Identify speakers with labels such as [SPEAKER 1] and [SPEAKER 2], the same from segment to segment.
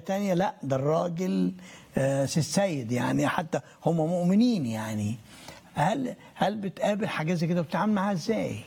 [SPEAKER 1] تانية لا ده الراجل آه، سي السيد يعني حتى هم مؤمنين يعني هل هل بتقابل حاجه زي كده وبتتعامل معاها ازاي؟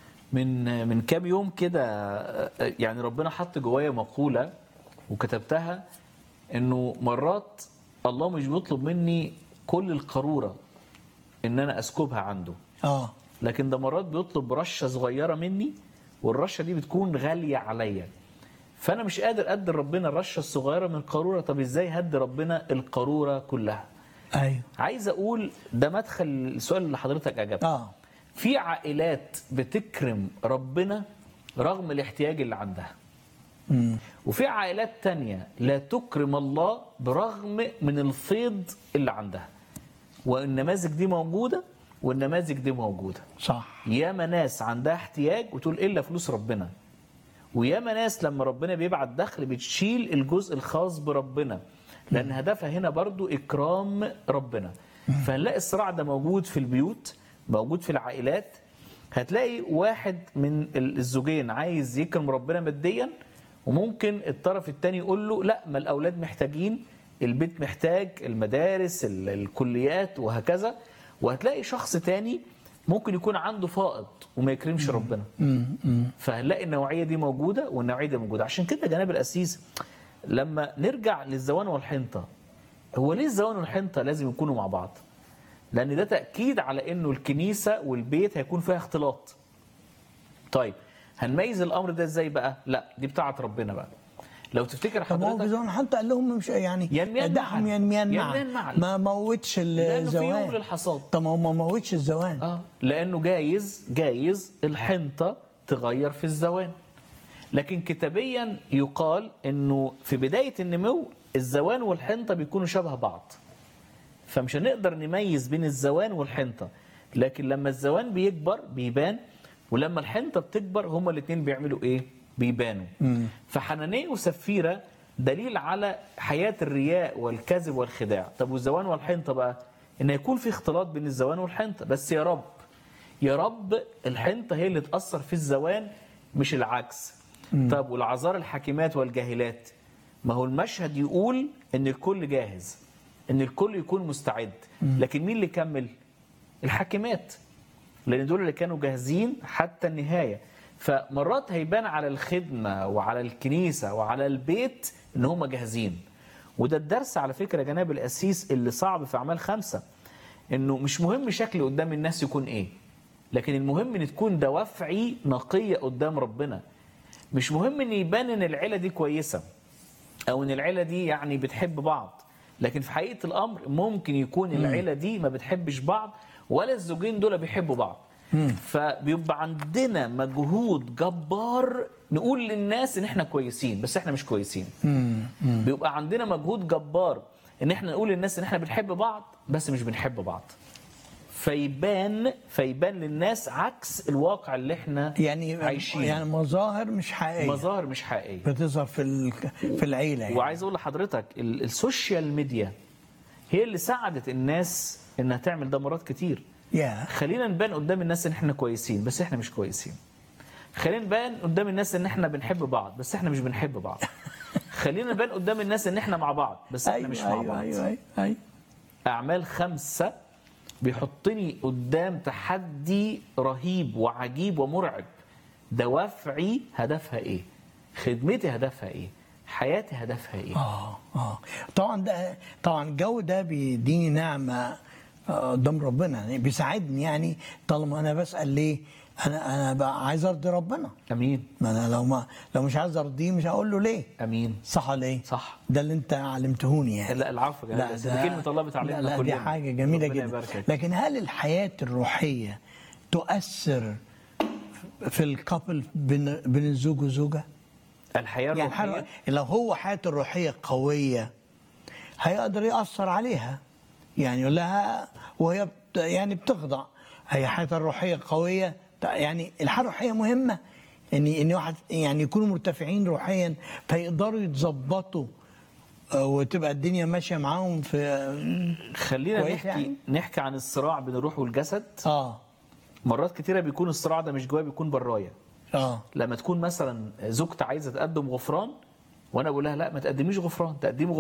[SPEAKER 2] من من كام يوم كده يعني ربنا حط جوايا مقولة وكتبتها انه مرات الله مش بيطلب مني كل القارورة ان انا اسكبها عنده
[SPEAKER 1] اه
[SPEAKER 2] لكن ده مرات بيطلب رشة صغيرة مني والرشة دي بتكون غالية عليا فانا مش قادر ادي ربنا الرشة الصغيرة من القارورة طب ازاي هدي ربنا القارورة كلها
[SPEAKER 1] ايوه
[SPEAKER 2] عايز اقول ده مدخل السؤال اللي حضرتك اجابته
[SPEAKER 1] اه
[SPEAKER 2] في عائلات بتكرم ربنا رغم الاحتياج اللي عندها
[SPEAKER 1] مم.
[SPEAKER 2] وفي عائلات تانية لا تكرم الله برغم من الفيض اللي عندها والنماذج دي موجودة والنماذج دي موجودة
[SPEAKER 1] صح
[SPEAKER 2] ياما ناس عندها احتياج وتقول إلا فلوس ربنا وياما ناس لما ربنا بيبعت دخل بتشيل الجزء الخاص بربنا لأن هدفها هنا برضو إكرام ربنا فهنلاقي الصراع ده موجود في البيوت موجود في العائلات هتلاقي واحد من الزوجين عايز يكرم ربنا ماديا وممكن الطرف التاني يقول له لا ما الأولاد محتاجين البيت محتاج المدارس ال- الكليات وهكذا وهتلاقي شخص تاني ممكن يكون عنده فائض وما يكرمش ربنا
[SPEAKER 1] مم. مم.
[SPEAKER 2] فهنلاقي النوعيه دي موجوده والنوعيه دي موجوده عشان كده جناب الاسيس لما نرجع للزوان والحنطه هو ليه الزوان والحنطه لازم يكونوا مع بعض لان ده تاكيد على انه الكنيسه والبيت هيكون فيها اختلاط طيب هنميز الامر ده ازاي بقى لا دي بتاعه ربنا بقى لو تفتكر
[SPEAKER 1] طب هو
[SPEAKER 2] حضرتك
[SPEAKER 1] بزون حتى قال لهم مش يعني
[SPEAKER 2] ينميان
[SPEAKER 1] دعهم
[SPEAKER 2] معا.
[SPEAKER 1] ينميان
[SPEAKER 2] ينميان
[SPEAKER 1] معا
[SPEAKER 2] معا.
[SPEAKER 1] ما موتش
[SPEAKER 2] لانه في يوم
[SPEAKER 1] الزوان
[SPEAKER 2] للحصاد
[SPEAKER 1] طب ما هو ما موتش الزوان
[SPEAKER 2] اه لانه جايز جايز الحنطه تغير في الزوان لكن كتابيا يقال انه في بدايه النمو الزوان والحنطه بيكونوا شبه بعض فمش هنقدر نميز بين الزوان والحنطه لكن لما الزوان بيكبر بيبان ولما الحنطه بتكبر هما الاثنين بيعملوا ايه بيبانوا فحنانيه وسفيره دليل على حياه الرياء والكذب والخداع طب والزوان والحنطه بقى ان يكون في اختلاط بين الزوان والحنطه بس يا رب يا رب الحنطه هي اللي تاثر في الزوان مش العكس طب والعذار الحاكمات والجاهلات ما هو المشهد يقول ان الكل جاهز ان الكل يكون مستعد لكن مين اللي كمل الحاكمات لان دول اللي كانوا جاهزين حتى النهايه فمرات هيبان على الخدمه وعلى الكنيسه وعلى البيت ان هم جاهزين وده الدرس على فكره يا جناب القسيس اللي صعب في اعمال خمسه انه مش مهم شكلي قدام الناس يكون ايه لكن المهم ان تكون دوافعي نقيه قدام ربنا مش مهم ان يبان ان العيله دي كويسه او ان العيله دي يعني بتحب بعض لكن في حقيقه الامر ممكن يكون العيله دي ما بتحبش بعض ولا الزوجين دول بيحبوا بعض فبيبقى عندنا مجهود جبار نقول للناس ان احنا كويسين بس احنا مش كويسين بيبقى عندنا مجهود جبار ان احنا نقول للناس ان احنا بنحب بعض بس مش بنحب بعض فيبان فيبان للناس عكس الواقع اللي احنا
[SPEAKER 1] يعني
[SPEAKER 2] عايشين
[SPEAKER 1] يعني مظاهر مش حقيقيه
[SPEAKER 2] مظاهر مش حقيقيه
[SPEAKER 1] بتظهر في ال- في العيله يعني
[SPEAKER 2] وعايز اقول لحضرتك ال- السوشيال ميديا هي اللي ساعدت الناس انها تعمل ده مرات كتير
[SPEAKER 1] يا
[SPEAKER 2] خلينا نبان قدام الناس ان احنا كويسين بس احنا مش كويسين خلينا نبان قدام الناس ان احنا بنحب بعض بس احنا مش بنحب بعض خلينا نبان قدام الناس ان احنا مع بعض بس احنا
[SPEAKER 1] ايوه
[SPEAKER 2] مش مع
[SPEAKER 1] ايوه
[SPEAKER 2] بعض
[SPEAKER 1] ايوه ايوه, أيوة.
[SPEAKER 2] اعمال خمسة بيحطني قدام تحدي رهيب وعجيب ومرعب دوافعي هدفها ايه خدمتي هدفها ايه حياتي هدفها ايه
[SPEAKER 1] اه اه طبعا ده طبعا الجو ده بيديني نعمه آه، قدام ربنا يعني بيساعدني يعني طالما انا بسال ليه انا انا بقى عايز ارضي ربنا
[SPEAKER 2] امين
[SPEAKER 1] ما انا لو ما لو مش عايز ارضيه مش هقول له ليه
[SPEAKER 2] امين
[SPEAKER 1] صح ولا ايه؟
[SPEAKER 2] صح
[SPEAKER 1] ده اللي انت علمتهوني يعني
[SPEAKER 2] لا العفو يا جماعة، بس دي كلمة الله بتعلمنا
[SPEAKER 1] لا, لا دي
[SPEAKER 2] كلنا.
[SPEAKER 1] حاجه جميله
[SPEAKER 2] ربنا
[SPEAKER 1] جدا
[SPEAKER 2] يباركك.
[SPEAKER 1] لكن هل الحياه الروحيه تؤثر في الكابل بين بين الزوج والزوجه؟
[SPEAKER 2] الحياة
[SPEAKER 1] يعني
[SPEAKER 2] الروحية
[SPEAKER 1] حر- لو هو حياته الروحيه قويه هيقدر ياثر عليها يعني يقول لها وهي بت يعني بتخضع هي حياتها الروحيه قويه يعني الحياه الروحيه مهمه ان ان واحد يعني يكونوا مرتفعين روحيا فيقدروا يتظبطوا آه، وتبقى الدنيا ماشيه معاهم في
[SPEAKER 2] خلينا
[SPEAKER 1] كويس
[SPEAKER 2] نحكي
[SPEAKER 1] يعني؟
[SPEAKER 2] نحكي عن الصراع بين الروح والجسد
[SPEAKER 1] اه
[SPEAKER 2] مرات كتيرة بيكون الصراع ده مش جوايا بيكون برايا
[SPEAKER 1] اه
[SPEAKER 2] لما تكون مثلا زوجتي عايزة تقدم غفران وانا بقول لها لا ما تقدميش غفران تقدمي